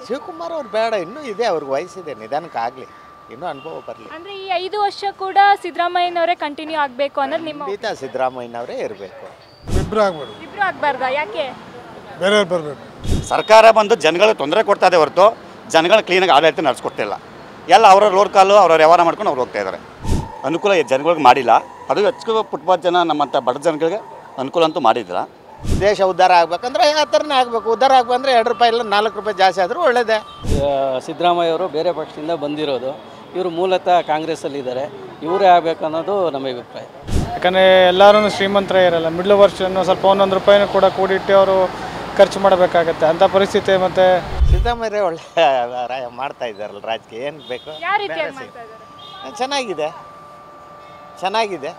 ಶಿವಕುಮಾರ್ ಅವ್ರು ಬೇಡ ಇನ್ನೂ ಇದೆ ಅವ್ರಿಗೆ ವಯಸ್ಸಿದೆ ನಿಧಾನಕ್ಕೆ ಆಗಲಿ ಇನ್ನೂ ಅನುಭವ ಬರಲಿ ಅಂದ್ರೆ ಈ ಐದು ವರ್ಷ ಕೂಡ ಸಿದ್ದರಾಮಯ್ಯನವರೇ ಕಂಟಿನ್ಯೂ ಆಗಬೇಕು ಅನ್ನೋದು ನಿಮ್ಮ ಖಂಡಿತ ಸಿದ್ದರಾಮಯ್ಯನವರೇ ಇರಬೇಕು ಇಬ್ಬರು ಆಗ್ಬೇಡು ಇಬ್ರು ಆಗ್ಬಾರ್ದಾ ಯಾಕೆ ಬೇರೆಯವ್ರು ಬರಬೇಕು ಸರ್ಕಾರ ಬಂದು ಜನಗಳಿಗೆ ತೊಂದರೆ ಕೊಡ್ತಾ ಇದೆ ಹೊರತು ಜನಗಳ ಕ್ಲೀನಾಗಿ ಆಡಳಿತ ನಡೆಸ್ಕೊಡ್ತಿಲ್ಲ ಎಲ್ಲ ಅವರ ರೋಡ್ ಕಾಲು ಅವ್ರ ವ್ಯವಹಾರ ಮಾಡ್ಕೊಂಡು ಅವ್ರು ಹೋಗ್ತಾ ಇದ್ದಾರೆ ಅನುಕೂಲ ಈ ಜನಗಳಿಗೆ ಮಾಡಿಲ್ಲ ಅದು ಹೆಚ್ಚು ಫುಟ್ಪಾತ್ ಜನ ನಮ್ಮಂಥ ಬಡ ಜನಗಳಿಗೆ ಅನುಕೂಲ ಅಂತೂ ಮಾಡಿದ್ದಿಲ್ಲ ದೇಶ ಉದ್ಧಾರ ಆಗ್ಬೇಕಂದ್ರೆ ಆ ಥರನೇ ಆಗಬೇಕು ಉದ್ಧಾರ ಆಗ್ಬೇಕಂದ್ರೆ ಎರಡು ರೂಪಾಯಿ ಇಲ್ಲ ನಾಲ್ಕು ರೂಪಾಯಿ ಜಾಸ್ತಿ ಆದರೂ ಒಳ್ಳೇದೇ ಸಿದ್ದರಾಮಯ್ಯ ಅವರು ಬೇರೆ ಪಕ್ಷದಿಂದ ಬಂದಿರೋದು ಇವರು ಮೂಲತಃ ಕಾಂಗ್ರೆಸ್ಸಲ್ಲಿದ್ದಾರೆ ಇವರೇ ಆಗಬೇಕು ಅನ್ನೋದು ನಮ್ಮ ಅಭಿಪ್ರಾಯ ಯಾಕಂದರೆ ಎಲ್ಲರೂ ಶ್ರೀಮಂತರೇ ಇರಲ್ಲ ಮಿಡ್ಲ್ ವರ್ಷನ್ನು ಸ್ವಲ್ಪ ಒಂದೊಂದು ರೂಪಾಯಿನೂ ಕೂಡ ಕೂಡಿಟ್ಟು ಅವರು ಖರ್ಚು ಮಾಡಬೇಕಾಗತ್ತೆ ಅಂಥ ಪರಿಸ್ಥಿತಿ ಮತ್ತು ಸಿದ್ದರಾಮಯ್ಯ ಒಳ್ಳೆ ರಾ- ಮಾಡ್ತಾ ಇದ್ದಾರಲ್ಲ ರಾಜಕೀಯ ಏನು ಬೇಕು ಯಾವ ರೀತಿಯಾಗಿ ಮಾಡ್ತಾ ಇದ್ದಾರೆ ಚೆನ್ನಾಗಿದೆ ಚೆನ್ನಾಗಿದೆ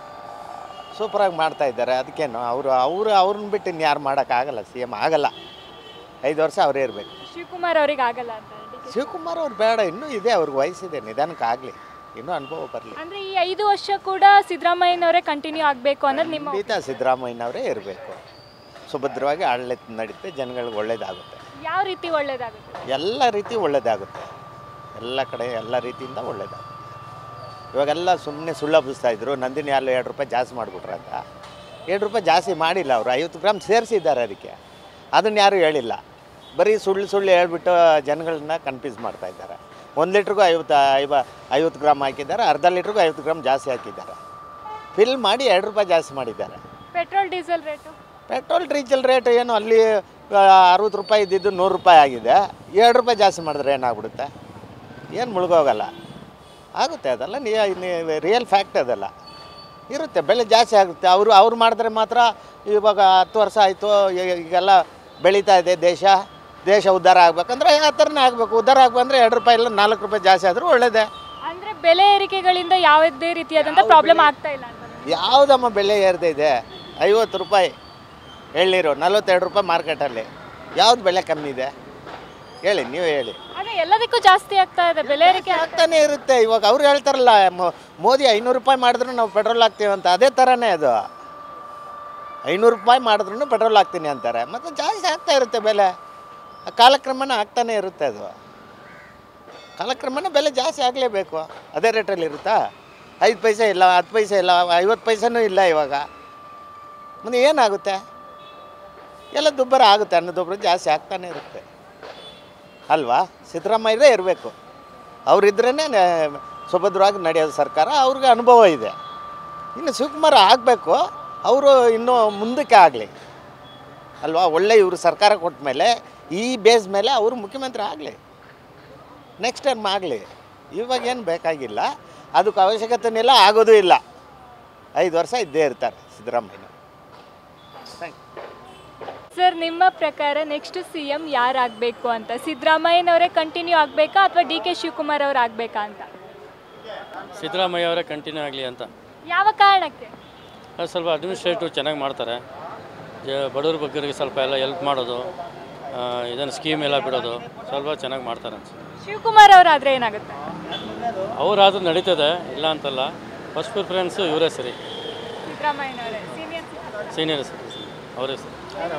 ಸೂಪರಾಗಿ ಮಾಡ್ತಾ ಇದ್ದಾರೆ ಅದಕ್ಕೇನು ಅವರು ಅವರು ಅವ್ರನ್ನ ಬಿಟ್ಟು ಇನ್ನು ಯಾರು ಮಾಡೋಕ್ಕಾಗಲ್ಲ ಸಿ ಎಮ್ ಆಗಲ್ಲ ಐದು ವರ್ಷ ಅವರೇ ಇರಬೇಕು ಶಿವಕುಮಾರ್ ಅವ್ರಿಗೆ ಆಗಲ್ಲ ಅಂತ DK. ಶಿವಕುಮಾರ್ ಅವ್ರು ಬೇಡ ಇನ್ನೂ ಇದೆ ಅವ್ರಿಗೆ ವಯಸ್ಸಿದೆ ನಿಧಾನಕ್ಕೆ ಆಗಲಿ ಇನ್ನೂ ಅನುಭವ ಬರಲಿ ಅಂದ್ರೆ ಈ ಐದು ವರ್ಷ ಕೂಡ ಸಿದ್ದರಾಮಯ್ಯನವರೇ ಕಂಟಿನ್ಯೂ ಆಗಬೇಕು ಅನ್ನೋದು ನಿಮ್ಮ ಖಂಡಿತ ಸಿದ್ದರಾಮಯ್ಯನವರೇ ಇರಬೇಕು ಸುಭದ್ರವಾಗಿ ಆಡಳಿತ ನಡೀತೆ ಜನಗಳಿಗೆ ಒಳ್ಳೇದಾಗುತ್ತೆ ಯಾವ ರೀತಿ ಒಳ್ಳೇದಾಗುತ್ತೆ ಎಲ್ಲ ರೀತಿ ಒಳ್ಳೇದಾಗುತ್ತೆ ಎಲ್ಲ ಕಡೆ ಎಲ್ಲ ರೀತಿಯಿಂದ ಒಳ್ಳೇದಾಗುತ್ತೆ ಇವಾಗೆಲ್ಲ ಸುಮ್ಮನೆ ಸುಳ್ಳು ಹಬ್ಬಿಸ್ತಾ ಇದ್ರು ನಂದಿನಿ ಹಾಲು ಎರಡು ರೂಪಾಯಿ ಜಾಸ್ತಿ ಮಾಡಿಬಿಟ್ರೆ ಅಂತ ಎರಡು ರೂಪಾಯಿ ಜಾಸ್ತಿ ಮಾಡಿಲ್ಲ ಅವರು ಐವತ್ತು ಗ್ರಾಮ್ ಸೇರಿಸಿದ್ದಾರೆ ಅದಕ್ಕೆ ಅದನ್ನು ಯಾರೂ ಹೇಳಿಲ್ಲ ಬರೀ ಸುಳ್ಳು ಸುಳ್ಳು ಹೇಳ್ಬಿಟ್ಟು ಜನಗಳನ್ನ ಕನ್ಫ್ಯೂಸ್ ಮಾಡ್ತಾ ಇದ್ದಾರೆ ಒಂದು ಲೀಟ್ರಿಗೂ ಐವತ್ತು ಐವ ಐವತ್ತು ಗ್ರಾಮ್ ಹಾಕಿದ್ದಾರೆ ಅರ್ಧ ಲೀಟ್ರಿಗೂ ಐವತ್ತು ಗ್ರಾಮ್ ಜಾಸ್ತಿ ಹಾಕಿದ್ದಾರೆ ಫಿಲ್ ಮಾಡಿ ಎರಡು ರೂಪಾಯಿ ಜಾಸ್ತಿ ಮಾಡಿದ್ದಾರೆ petrol diesel rate petrol diesel rate ಏನು ಅಲ್ಲಿ ಅರವತ್ತು ರೂಪಾಯಿ ಇದ್ದಿದ್ದು ನೂರು ರೂಪಾಯಿ ಆಗಿದೆ ಎರಡು ರೂಪಾಯಿ ಜಾಸ್ತಿ ಮಾಡಿದ್ರೆ ಏನಾಗ್ಬಿಡುತ್ತೆ ಏನು ಮುಳುಗೋಗಲ್ಲ ಆಗುತ್ತೆ ಅದೆಲ್ಲ ರಿಯಲ್ ಫ್ಯಾಕ್ಟ್ ಅದೆಲ್ಲ ಇರುತ್ತೆ ಬೆಲೆ ಜಾಸ್ತಿ ಆಗುತ್ತೆ ಅವರು ಅವ್ರು ಮಾಡಿದ್ರೆ ಮಾತ್ರ ಇವಾಗ ಹತ್ತು ವರ್ಷ ಆಯಿತು ಈಗೆಲ್ಲ ಬೆಳೀತಾ ಇದೆ ದೇಶ ದೇಶ ಉದ್ಧಾರ ಆಗ್ಬೇಕಂದ್ರೆ ಆ ಥರನೇ ಆಗಬೇಕು ಉದ್ಧಾರ ಆಗ್ಬೇಕಂದ್ರೆ ಎರಡು ರೂಪಾಯಿ ಇಲ್ಲ ನಾಲ್ಕು ರೂಪಾಯಿ ಜಾಸ್ತಿ ಆದರೂ ಒಳ್ಳೇದೇ ಅಂದ್ರೆ ಬೆಲೆ ಏರಿಕೆಗಳಿಂದ ಯಾವುದೇ ರೀತಿಯಾದಂಥ ಪ್ರಾಬ್ಲಮ್ ಆಗ್ತಾ ಇಲ್ಲ ಅಂತ ಯಾವುದಮ್ಮ ಬೆಲೆ ಏರ್ದೇ ಇದೆ ಐವತ್ತು ರೂಪಾಯಿ ಎಳ್ನೀರು ನಲ್ವತ್ತೆರಡು ರೂಪಾಯಿ ಮಾರ್ಕೆಟಲ್ಲಿ ಯಾವ್ದು ಬೆಲೆ ಕಮ್ಮಿ ಇದೆ ಹೇಳಿ ನೀವು ಹೇಳಿ ಅದೇ ಎಲ್ಲದಕ್ಕೂ ಜಾಸ್ತಿ ಆಗ್ತಾ ಇದೆ ಬೆಲೆ ಏರಿಕೆ ಆಗ್ತಾ ಆಗ್ತಾನೆ ಇರುತ್ತೆ ಇವಾಗ ಅವ್ರು ಹೇಳ್ತಾರಲ್ಲ ಮೊ- ಮೋದಿ ಐನೂರು ರೂಪಾಯಿ ಮಾಡಿದ್ರು ನಾವು ಪೆಟ್ರೋಲ್ ಹಾಕ್ತೀವಿ ಅಂತ ಅದೇ ಥರನೇ ಅದು ಐನೂರು ರೂಪಾಯಿ ಮಾಡಿದ್ರು ಪೆಟ್ರೋಲ್ ಹಾಕ್ತೀನಿ ಅಂತಾರೆ ಮತ್ತು ಜಾಸ್ತಿ ಆಗ್ತಾ ಇರುತ್ತೆ ಬೆಲೆ ಕಾಲಕ್ರಮೇಣ ಆಗ್ತಾನೆ ಇರುತ್ತೆ ಅದು ಕಾಲಕ್ರಮೇಣ ಬೆಲೆ ಜಾಸ್ತಿ ಆಗಲೇಬೇಕು ಅದೇ ರೇಟಲ್ಲಿ ಇರುತ್ತಾ ಐದು ಪೈಸೆ ಇಲ್ಲ ಹತ್ತು ಪೈಸೆ ಇಲ್ಲ ಐವತ್ತು ಪೈಸೆನೂ ಇಲ್ಲ ಇವಾಗ ಮುಂದೆ ಏನಾಗುತ್ತೆ ಎಲ್ಲ ದುಬ್ಬರ ಆಗುತ್ತೆ ಅನ್ನೋದೊಬ್ಬರು ಜಾಸ್ತಿ ಆಗ್ತಾನೆ ಇರುತ್ತೆ ಅಲ್ವಾ ಸಿದ್ದರಾಮಯ್ಯರೇ ಇರಬೇಕು ಅವರಿದ್ರೇ ಸುಭದ್ರವಾಗಿ ನಡೆಯೋದು ಸರ್ಕಾರ ಅವ್ರಿಗೆ ಅನುಭವ ಇದೆ ಇನ್ನು ಶಿವಕುಮಾರ್ ಆಗಬೇಕು ಅವರು ಇನ್ನೂ ಮುಂದಕ್ಕೆ ಆಗಲಿ ಅಲ್ವಾ ಒಳ್ಳೆ ಇವರು ಸರ್ಕಾರ ಕೊಟ್ಟ ಮೇಲೆ ಈ ಬೇಸ್ ಮೇಲೆ ಅವರು ಮುಖ್ಯಮಂತ್ರಿ ಆಗಲಿ ನೆಕ್ಸ್ಟ್ ಟೈಮ್ ಆಗಲಿ ಇವಾಗ ಏನು ಬೇಕಾಗಿಲ್ಲ ಅದಕ್ಕೆ ಅವಶ್ಯಕತೆನಿಲ್ಲ ಆಗೋದೂ ಇಲ್ಲ ಐದು ವರ್ಷ ಇದ್ದೇ ಇರ್ತಾರೆ ಸಿದ್ದರಾಮಯ್ಯ ಥ್ಯಾಂಕ್ ಸರ್ ನಿಮ್ಮ ಪ್ರಕಾರ ನೆಕ್ಸ್ಟ್ ಸಿ ಎಂ ಯಾರಾಗಬೇಕು ಅಂತ ಸಿದ್ದರಾಮಯ್ಯನವರೇ ಕಂಟಿನ್ಯೂ ಆಗಬೇಕಾ ಅಥವಾ ಡಿ ಕೆ ಶಿವಕುಮಾರ್ ಅವ್ರು ಆಗಬೇಕಾ ಅಂತ ಸಿದ್ದರಾಮಯ್ಯ ಅವರೇ ಕಂಟಿನ್ಯೂ ಆಗಲಿ ಅಂತ ಯಾವ ಕಾರಣಕ್ಕೆ ಅದು ಸ್ವಲ್ಪ ಅಡ್ಮಿನಿಸ್ಟ್ರೇಟಿವ್ ಚೆನ್ನಾಗಿ ಮಾಡ್ತಾರೆ ಜ ಬಡವ್ರ ಬಗ್ಗರಿಗೆ ಸ್ವಲ್ಪ ಎಲ್ಲ ಹೆಲ್ಪ್ ಮಾಡೋದು ಆ, ಇದನ್ನು ಸ್ಕೀಮ್ ಎಲ್ಲ ಬಿಡೋದು ಸ್ವಲ್ಪ ಚೆನ್ನಾಗಿ ಮಾಡ್ತಾರೆ ಅನ್ಸುತ್ತೆ ಶಿವಕುಮಾರ್ ಅವರಾದ್ರೆ ಏನಾಗುತ್ತೆ ಅವರಾದ್ರೂ ನಡೀತದೆ ಇಲ್ಲ ಅಂತಲ್ಲ ಫಸ್ಟ್ ಪ್ರಿಫರೆನ್ಸು ಇವರೇ ಸರಿ ಸಿದ್ದರಾಮಯ್ಯನವರೇ ಸೀನಿಯರ್ ಸೀನಿಯರ್ ಸರಿ ಅವರೇ ಸರಿ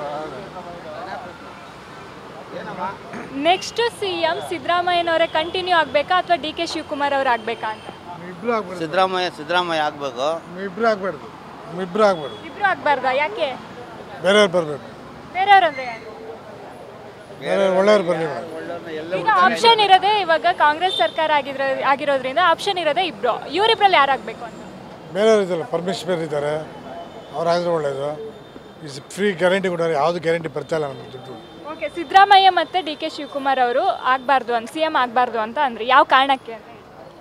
ನೆಕ್ಸ್ಟ್ ಸಿ ಎಂ ಸಿದ್ದರಾಮಯ್ಯನವರೇ ಕಂಟಿನ್ಯೂ ಆಗಬೇಕಾ ಅಥವಾ ಡಿ ಕೆ ಶಿವಕುಮಾರ್ ಅವ್ರು ಆಗಬೇಕಾ ಅಂತ ಇಬ್ಬರು ಆಗ್ಬೇಡ್ದು ಸಿದ್ದರಾಮಯ್ಯ ಸಿದ್ದರಾಮಯ್ಯ ಆಗಬೇಕು ಇಬ್ಬರು ಆಗ್ಬೇಡ್ದು ಇಬ್ಬರು ಆಗ್ಬೇಡ್ದು ಇಬ್ರು ಆಗಬಾರ್ದಾ ಯಾಕೆ ಬೇರೆಯವ್ರು ಬರಬೇಕು ಬೇರೆಯವ್ರಂದ್ರೆ ಯಾರು? ಬೇರೆ ಒಳ್ಳೆಯವ್ರು ಬರಲಿ ಈಗ ಆಪ್ಷನ್ ಇರೋದೇ ಇವಾಗ ಕಾಂಗ್ರೆಸ್ ಸರ್ಕಾರ ಆಗಿರೋ ಆಗಿರೋದ್ರಿಂದ ಆಪ್ಷನ್ ಇರೋದೇ ಇಬ್ರು ಇವರಿಬ್ರಲ್ಲಿ ಯಾರಾಗಬೇಕು ಅಂತ ಬೇರೆಯವ್ರು ಇದ್ದಲ್ಲ ಪರಮೇಶ್ವರ್ ಇದ್ದಾರೆ ಅವ್ರಾದ್ರೆ ಒಳ್ಳೆಯದು ಈ ಫ್ರೀ ಗ್ಯಾರಂಟಿ ಕೊಟ್ಟರೆ ಯಾವುದು ಗ್ಯಾರಂಟಿ ಬರ್ತಾ ಇಲ್ಲ ನಮಗೆ ದುಡ್ಡು ಓಕೆ ಸಿದ್ದರಾಮಯ್ಯ ಮತ್ತೆ ಡಿ ಕೆ ಶಿವಕುಮಾರ್ ಅವರು ಆಗಬಾರ್ದು ಅಂತ ಸಿ ಎಂ ಆಗಬಾರ್ದು ಅಂತ ಅಂದ್ರೆ ಯಾವ ಕಾರಣಕ್ಕೆ ಅಂತ ಹೇಳಿ.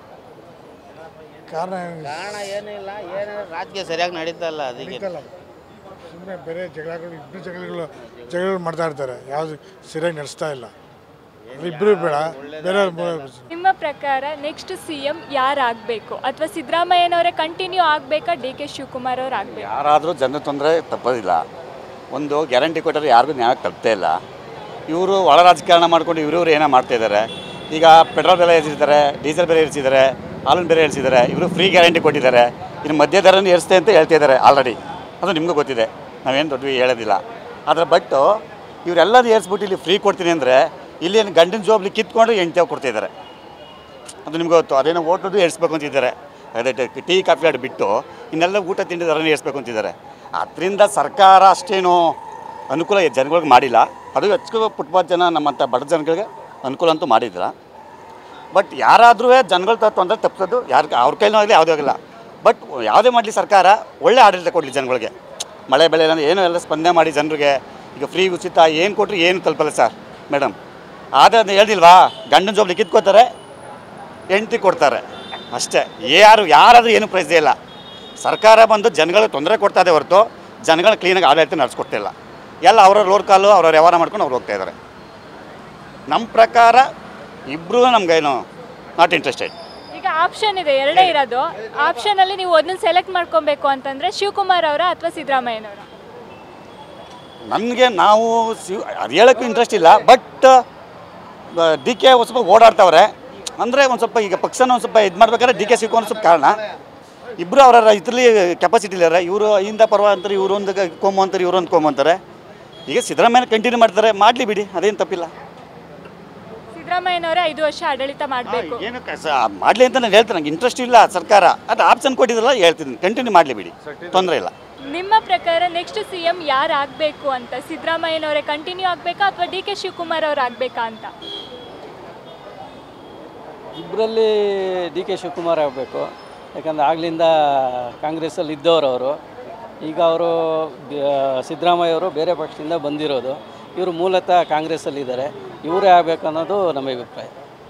ಕಾರಣ ಏನು ಕಾರಣ ಏನಿಲ್ಲ ಏನಾದ್ರು ರಾಜಕೀಯ ಸರಿಯಾಗಿ ನಡೀತಾ ಇಲ್ಲ ಅದಕ್ಕೆ ಸುಮ್ಮನೆ ಬೇರೆ ಜಗಳಗಳು ಇಬ್ಬರು ಜಗಳಗಳು ಜಗಳಗಳು ಮಾಡ್ತಾ ಇರ್ತಾರೆ ಯಾವುದು ಸರಿಯಾಗಿ ನಡೆಸ್ತಾ ಇಲ್ಲ ಇಬ್ಬರು ಬೇಡ ಬೇರೆಯವ್ರು ನಿಮ್ಮ ಪ್ರಕಾರ ನೆಕ್ಸ್ಟ್ ಸಿ ಎಂ ಯಾರಾಗಬೇಕು ಅಥವಾ ಸಿದ್ದರಾಮಯ್ಯನವರೇ ಕಂಟಿನ್ಯೂ ಆಗಬೇಕಾ ಡಿ ಕೆ ಶಿವಕುಮಾರ್ ಅವ್ರು ಆಗಬೇಕು ಯಾರಾದರೂ ಜನ ತೊಂದರೆ ತಪ್ಪೋದಿಲ್ಲ ಒಂದು ಗ್ಯಾರಂಟಿ ಕೊಟ್ಟರೆ ಯಾರಿಗೂ ನ್ಯಾಯ ತಪ್ಪದೇ ಇಲ್ಲ ಇವರು ಒಳ ರಾಜಕಾರಣ ಮಾಡ್ಕೊಂಡು ಇವ್ರಿವ್ರು ಏನೋ ಮಾಡ್ತಾ ಇದ್ದಾರೆ ಈಗ ಪೆಟ್ರೋಲ್ ಬೆಲೆ ಏರಿಸಿದ್ದಾರೆ ಡೀಸೆಲ್ ಬೆಲೆ ಏರಿಸಿದ್ದಾರೆ ಹಾಲಿನ ಬೆಲೆ ಏರಿಸಿದ್ದಾರೆ ಇವರು ಫ್ರೀ ಗ್ಯಾರಂಟಿ ಕೊಟ್ಟಿದ್ದಾರೆ ಇನ್ನು ಮಧ್ಯ ದರನ ಏರಿಸ್ತೆ ಅಂತ ಹೇಳ್ತಾ ಇದ್ದಾರೆ ಆಲ್ರೆಡಿ ಅದು ನಿಮಗೂ ಗೊತ್ತಿದೆ ನಾವೇನು ದೊಡ್ಡ ಹೇಳೋದಿಲ್ಲ ಆದರೆ ಬಟ್ಟು ಇವರೆಲ್ಲದೂ ಏರಿಸ್ಬಿಟ್ಟು ಇಲ್ಲಿ ಫ್ರೀ ಕೊಡ್ತೀನಿ ಅಂದರೆ ಇಲ್ಲಿ ಏನು ಗಂಡಿನ ಜೋಬ್ಲಿ ಕಿತ್ಕೊಂಡು ಹೆಂಡ್ತಿ ಕೊಡ್ತಿದ್ದಾರೆ ಅದು ನಿಮ್ಗೆ ಗೊತ್ತು ಅದೇನೋ ಓಟೋದು ಏರಿಸ್ಬೇಕು ಅಂತಿದ್ದಾರೆ ಅದೇ ಟ- ಟೀ ಕಾಫಿ ಆಡಿ ಬಿಟ್ಟು ಇನ್ನೆಲ್ಲ ಊಟ ತಿಂಡಿ ದರನೇ ಏರಿಸ್ಬೇಕು ಅಂತಿದ್ದಾರೆ ಅದರಿಂದ ಸರ್ಕಾರ ಅಷ್ಟೇನು ಅನುಕೂಲ ಜನಗಳಿಗೆ ಮಾಡಿಲ್ಲ ಅದು ಹೆಚ್ಚು ಫುಟ್ಪಾತ್ ಜನ ನಮ್ಮಂಥ ಬಡ ಜನಗಳಿಗೆ ಅನುಕೂಲ ಅಂತೂ ಮಾಡಿದ್ರ ಬಟ್ ಯಾರಾದರೂ ಜನಗಳ ತ ತೊಂದರೆ ತಪ್ಪಿಸೋದು ಯಾರ ಅವ್ರ ಕೈಲೂ ಆಗಲಿ ಯಾವುದೇ ಆಗಿಲ್ಲ ಬಟ್ ಯಾವುದೇ ಮಾಡಲಿ ಸರ್ಕಾರ ಒಳ್ಳೆ ಆಡಳಿತ ಕೊಡಲಿ ಜನಗಳಿಗೆ ಮಳೆ ಬೆಳೆ ಏನಾದ್ರು ಏನೋ ಎಲ್ಲ ಸ್ಪಂದನೆ ಮಾಡಿ ಜನರಿಗೆ ಈಗ ಫ್ರೀ ಉಚಿತ ಏನು ಕೊಟ್ಟರು ಏನು ತಲುಪಲ್ಲ ಸರ್ ಮೇಡಮ್ ಆದರೆ ಅದು ಹೇಳ್ದಿಲ್ವಾ ಗಂಡನ ಜೋಬ್ಲಿ ಕಿತ್ಕೋತಾರೆ ಹೆಂಡ್ತಿ ಕೊಡ್ತಾರೆ ಅಷ್ಟೇ ಯಾರು ಯಾರಾದರೂ ಏನು ಪ್ರೈಸ್ ಇಲ್ಲ ಸರ್ಕಾರ ಬಂದು ಜನಗಳಿಗೆ ತೊಂದರೆ ಕೊಡ್ತಾ ಇದೆ ಹೊರತು ಜನಗಳ ಕ್ಲೀನಾಗಿ ಆಡಳಿತ ನಡೆಸ್ಕೊಡ್ತಿಲ್ಲ ಎಲ್ಲ ಅವ್ರವ್ರ ಲೋರ್ಕಾಲು ಅವ್ರವ್ರ ವ್ಯವಹಾರ ಮಾಡ್ಕೊಂಡು ಅವ್ರು ಹೋಗ್ತಾ ಇದ್ದಾರೆ ನಮ್ಮ ಪ್ರಕಾರ ಇಬ್ಬರೂ ನಮಗೇನು ನಾಟ್ ಇಂಟ್ರೆಸ್ಟೆಡ್ ಈಗ ಆಪ್ಷನ್ ಇದೆ ಎರಡೇ ಇರೋದು ಆಪ್ಷನ್ ಅಲ್ಲಿ ನೀವು ಒಂದನ್ನ ಸೆಲೆಕ್ಟ್ ಮಾಡ್ಕೊಬೇಕು ಅಂತಂದ್ರೆ ಶಿವಕುಮಾರ್ ಅವರ ಅಥವಾ ಸಿದ್ದರಾಮಯ್ಯನವರ ನನಗೆ ನಾವು ಸಿ ಅದು ಹೇಳೋಕ್ಕೂ ಇಂಟ್ರೆಸ್ಟ್ ಇಲ್ಲ ಬಟ್ ಡಿ ಕೆ ಒಂದು ಸ್ವಲ್ಪ ಓಡಾಡ್ತವ್ರೆ ಅಂದರೆ ಒಂದು ಸ್ವಲ್ಪ ಈಗ ಪಕ್ಷನ ಒಂದು ಸ್ವಲ್ಪ ಇದು ಮಾಡ್ಬೇಕಾದ್ರೆ ಡಿ ಕೆ ಸಿಕ್ಕೋನ್ ಸ್ವಲ್ಪ ಕಾರಣ ಇಬ್ಬರು ಅವರ ಇದರಲ್ಲಿ ಕೆಪಾಸಿಟಿ ಇದ್ದಾರೆ ಇವರು ಇಂದ ಪರ್ವ ಅಂತಾರೆ ಇವರು ಒಂದು ಕೋಮು ಅಂತಾರೆ ಇವರು ಒಂದು ಕೋಮು ಅಂತಾರೆ ಈಗ ಸಿದ್ದರಾಮಯ್ಯ ಕಂಟಿನ್ಯೂ ಮಾಡ್ತಾರೆ ಮಾಡಲಿ ಬಿಡಿ ಅದೇನು ತಪ್ಪಿಲ್ಲ ಸಿದ್ದರಾಮಯ್ಯನವರೇ ಐದು ವರ್ಷ ಆಡಳಿತ ಮಾಡಬೇಕು ಏನು ಮಾಡಲಿ ಅಂತ ನಾನು ಹೇಳ್ತೀನಿ ನಂಗೆ ಇಂಟ್ರೆಸ್ಟ್ ಇಲ್ಲ ಸರ್ಕಾರ ಅದು ಆಪ್ಷನ್ ಕೊಟ್ಟಿದ್ರಲ್ಲ ಹೇಳ್ತೀನಿ ಕಂಟಿನ್ಯೂ ಮಾಡಲಿ ಬಿಡಿ ತೊಂದರೆ ಇಲ್ಲ ನಿಮ್ಮ ಪ್ರಕಾರ ನೆಕ್ಸ್ಟ್ ಸಿ ಎಂ ಯಾರು ಆಗಬೇಕು ಅಂತ ಸಿದ್ದರಾಮಯ್ಯನವರೇ ಕಂಟಿನ್ಯೂ ಆಗಬೇಕಾ ಅಥವಾ ಡಿ ಕೆ ಶಿವಕುಮಾರ್ ಅವ್ರು ಆಗಬೇಕಾ ಅಂತ ಇಬ್ಬರಲ್ಲಿ ಡಿ ಕೆ ಶಿವಕುಮಾರ್ ಆಗಬೇಕು ಯಾಕಂದರೆ ಆಗ್ಲಿಂದ ಕಾಂಗ್ರೆಸ್ಸಲ್ಲಿ ಇದ್ದವರು ಅವರು ಈಗ ಅವರು ಸಿದ್ದರಾಮಯ್ಯ ಅವರು ಬೇರೆ ಪಕ್ಷದಿಂದ ಬಂದಿರೋದು ಇವರು ಮೂಲತಃ ಕಾಂಗ್ರೆಸ್ಸಲ್ಲಿದ್ದಾರೆ ಇವರೇ ಆಗಬೇಕು ಅನ್ನೋದು ನಮ್ಮ ಅಭಿಪ್ರಾಯ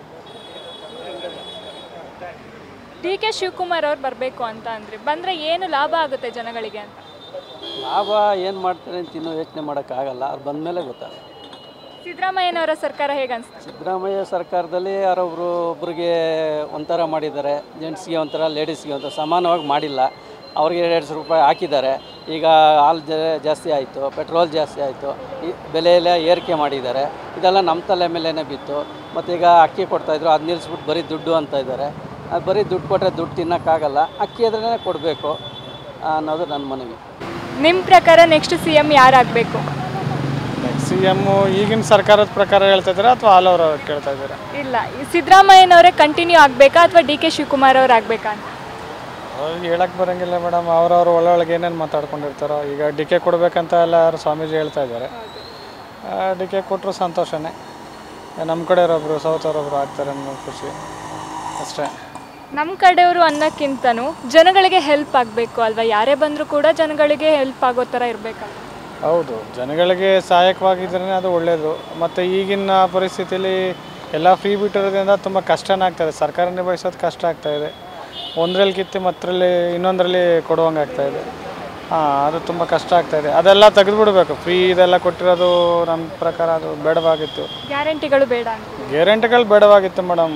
ಡಿ ಕೆ ಶಿವಕುಮಾರ್ ಅವ್ರು ಬರಬೇಕು ಅಂತ ಅಂದ್ರೆ ಬಂದ್ರೆ ಏನು ಲಾಭ ಆಗುತ್ತೆ ಜನಗಳಿಗೆ ಅಂತ ಲಾಭ ಏನು ಮಾಡ್ತಾರೆ ಅಂತ ಇನ್ನೂ ಯೋಚನೆ ಮಾಡೋಕ್ಕಾಗಲ್ಲ ಅವ್ರು ಬಂದಮೇಲೆ ಗೊತ್ತಾಗುತ್ತೆ ಸಿದ್ದರಾಮಯ್ಯನವರ ಸರ್ಕಾರ ಹೇಗೆ ಅನ್ಸುತ್ತೆ ಸಿದ್ದರಾಮಯ್ಯ ಸರ್ಕಾರದಲ್ಲಿ ಯಾರೊಬ್ಬರು ಒಬ್ರಿಗೆ ಒಂಥರ ಮಾಡಿದ್ದಾರೆ ಜೆಂಟ್ಸ್ಗೆ ಒಂಥರ ಲೇಡೀಸ್ಗೆ ಒಂಥರ ಸಮಾನವಾಗಿ ಮಾಡಿಲ್ಲ ಅವ್ರಿಗೆ ಎರಡು ಸಾವಿರ ರೂಪಾಯಿ ಹಾಕಿದ್ದಾರೆ ಈಗ ಹಾಲು ಜ- ಜಾಸ್ತಿ ಆಯಿತು ಪೆಟ್ರೋಲ್ ಜಾಸ್ತಿ ಆಯಿತು ಈ ಬೆಲೆ ಎಲ್ಲ ಏರಿಕೆ ಮಾಡಿದ್ದಾರೆ ಇದೆಲ್ಲ ನಮ್ಮ ತಲೆ ಮೇಲೇ ಬಿತ್ತು ಮತ್ತು ಈಗ ಅಕ್ಕಿ ಕೊಡ್ತಾಯಿದ್ರು ಅದು ನಿಲ್ಲಿಸ್ಬಿಟ್ಟು ಬರೀ ದುಡ್ಡು ಅಂತ ಇದ್ದಾರೆ ಅದು ಬರೀ ದುಡ್ಡು ಕೊಟ್ಟರೆ ದುಡ್ಡು ತಿನ್ನೋಕ್ಕಾಗಲ್ಲ ಅಕ್ಕಿ ಅದ್ರೇ ಕೊಡಬೇಕು ಅನ್ನೋದು ನನ್ನ ಮನವಿ ನಿಮ್ಮ ಪ್ರಕಾರ ನೆಕ್ಸ್ಟ್ ಸಿ ಎಂ ಯಾರಾಗಬೇಕು ಸಿ ಎಮ್ಮು ಈಗಿನ ಸರ್ಕಾರದ ಪ್ರಕಾರ ಹೇಳ್ತಾ ಇದ್ದಾರೆ ಅಥವಾ ಆಲ್ ಓವರ್ ಕೇಳ್ತಾ ಇದ್ದಾರೆ ಇಲ್ಲ ಈ ಸಿದ್ದರಾಮಯ್ಯನವರೇ ಕಂಟಿನ್ಯೂ ಆಗಬೇಕಾ ಅಥವಾ ಡಿ ಕೆ ಶಿವಕುಮಾರ್ ಅವ್ರು ಆಗಬೇಕಾ ಅಂತ ಅವ್ರಿಗೆ ಹೇಳಕ್ಕೆ ಬರೋಂಗಿಲ್ಲ ಮೇಡಮ್ ಅವ್ರವ್ರು ಒಳಗೆ ಏನೇನು ಮಾತಾಡ್ಕೊಂಡಿರ್ತಾರೋ ಈಗ ಡಿ ಕೆ ಕೊಡಬೇಕಂತ ಎಲ್ಲ ಯಾರು ಸ್ವಾಮೀಜಿ ಹೇಳ್ತಾ ಇದ್ದಾರೆ ಡಿ ಕೆ ಕೊಟ್ಟರು ಸಂತೋಷನೇ ನಮ್ಮ ಕಡೆಯವರೊಬ್ಬರು ಸೌತ್ ಅವರೊಬ್ಬರು ಆಗ್ತಾರೆ ಅನ್ನೋ ಖುಷಿ ಅಷ್ಟೇ ನಮ್ಮ ಕಡೆಯವರು ಅನ್ನೋಕ್ಕಿಂತನೂ ಜನಗಳಿಗೆ ಹೆಲ್ಪ್ ಆಗಬೇಕು ಅಲ್ವಾ ಯಾರೇ ಬಂದರೂ ಕೂಡ ಜನಗಳಿಗೆ ಹೆಲ್ಪ್ ಆಗೋ ಥರ ಇರಬೇಕಲ್ವ ಹೌದು ಜನಗಳಿಗೆ ಸಹಾಯಕವಾಗಿದ್ರೇ ಅದು ಒಳ್ಳೆಯದು ಮತ್ತು ಈಗಿನ ಪರಿಸ್ಥಿತಿಯಲ್ಲಿ ಎಲ್ಲ ಫ್ರೀ ಬಿಟ್ಟಿರೋದ್ರಿಂದ ತುಂಬ ಕಷ್ಟನೇ ಆಗ್ತಾಯಿದೆ ಸರ್ಕಾರ ನಿಭಾಯಿಸೋದು ಕಷ್ಟ ಆಗ್ತಾಯಿದೆ ಒಂದರಲ್ಲಿ ಕಿತ್ತು ಮತ್ತರಲ್ಲಿ ಇನ್ನೊಂದರಲ್ಲಿ ಕೊಡುವಂಗೆ ಆಗ್ತಾಯಿದೆ ಹಾಂ ಅದು ತುಂಬ ಕಷ್ಟ ಆಗ್ತಾಯಿದೆ ಅದೆಲ್ಲ ತೆಗೆದುಬಿಡ್ಬೇಕು ಫ್ರೀ ಇದೆಲ್ಲ ಕೊಟ್ಟಿರೋದು ನನ್ನ ಪ್ರಕಾರ ಅದು ಬೇಡವಾಗಿತ್ತು ಗ್ಯಾರಂಟಿಗಳು ಬೇಡ ಅಂತ ಗ್ಯಾರಂಟಿಗಳು ಬೇಡವಾಗಿತ್ತು ಮೇಡಮ್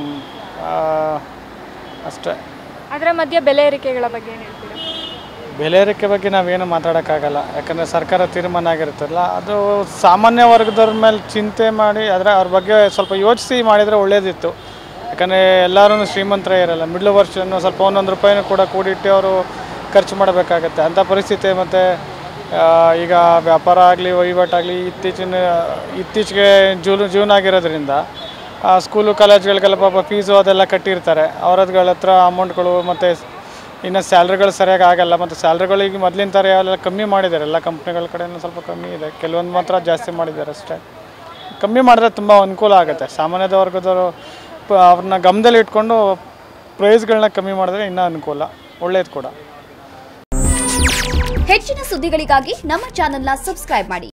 ಅಷ್ಟೇ ಅದರ ಮಧ್ಯೆ ಬೆಲೆ ಏರಿಕೆಗಳ ಬಗ್ಗೆ ಏನು ಹೇಳ್ತೀರಾ ಬೆಲೆ ಏರಿಕೆ ಬಗ್ಗೆ ನಾವೇನು ಮಾತಾಡೋಕ್ಕಾಗಲ್ಲ ಯಾಕಂದರೆ ಸರ್ಕಾರ ತೀರ್ಮಾನ ಆಗಿರುತ್ತಲ್ಲ ಅದು ಸಾಮಾನ್ಯ ವರ್ಗದವ್ರ ಮೇಲೆ ಚಿಂತೆ ಮಾಡಿ ಆದರೆ ಅವ್ರ ಬಗ್ಗೆ ಸ್ವಲ್ಪ ಯೋಚಿಸಿ ಮಾಡಿದರೆ ಒಳ್ಳೇದಿತ್ತು ಯಾಕಂದರೆ ಎಲ್ಲರೂ ಶ್ರೀಮಂತರೇ ಇರಲ್ಲ ಮಿಡ್ಲ್ ವರ್ಷನ್ನು ಸ್ವಲ್ಪ ಒಂದೊಂದು ರೂಪಾಯಿನೂ ಕೂಡ ಕೂಡಿಟ್ಟು ಅವರು ಖರ್ಚು ಮಾಡಬೇಕಾಗತ್ತೆ ಅಂಥ ಪರಿಸ್ಥಿತಿ ಮತ್ತು ಈಗ ವ್ಯಾಪಾರ ಆಗಲಿ ವಹಿವಾಟಾಗಲಿ ಇತ್ತೀಚಿನ ಇತ್ತೀಚೆಗೆ ಜೂನ್ ಜೂನ್ ಆಗಿರೋದ್ರಿಂದ ಆ, ಸ್ಕೂಲು ಕಾಲೇಜ್ಗಳಿಗೆಲ್ಲ ಪಾಪ ಫೀಸು ಅದೆಲ್ಲ ಕಟ್ಟಿರ್ತಾರೆ ಅವ್ರದ್ಗಳ ಹತ್ರ ಅಮೌಂಟ್ಗಳು ಮತ್ತು ಇನ್ನು ಸ್ಯಾಲ್ರಿಗಳು ಸರಿಯಾಗಿ ಆಗಲ್ಲ ಮತ್ತು ಸ್ಯಾಲ್ರಿಗಳಿಗೆ ಮೊದಲಿನ ಥರ ಎಲ್ಲ ಕಮ್ಮಿ ಮಾಡಿದ್ದಾರೆ ಎಲ್ಲ ಕಂಪ್ನಿಗಳ ಕಡೆನೂ ಸ್ವಲ್ಪ ಕಮ್ಮಿ ಇದೆ ಕೆಲವೊಂದು ಮಾತ್ರ ಜಾಸ್ತಿ ಮಾಡಿದ್ದಾರೆ ಅಷ್ಟೇ ಕಮ್ಮಿ ಮಾಡಿದ್ರೆ ತುಂಬ ಅನುಕೂಲ ಆಗುತ್ತೆ ಸಾಮಾನ್ಯದ ವರ್ಗದವರು ಪ- ಅವ್ರನ್ನ ಗಮನದಲ್ಲಿ ಇಟ್ಕೊಂಡು ಪ್ರೈಸ್ಗಳನ್ನ ಕಮ್ಮಿ ಮಾಡಿದ್ರೆ ಇನ್ನೂ ಅನುಕೂಲ ಒಳ್ಳೇದು ಕೂಡ ಹೆಚ್ಚಿನ ಸುದ್ದಿಗಳಿಗಾಗಿ ನಮ್ಮ ಚಾನೆಲ್ನ ಸಬ್ಸ್ಕ್ರೈಬ್ ಮಾಡಿ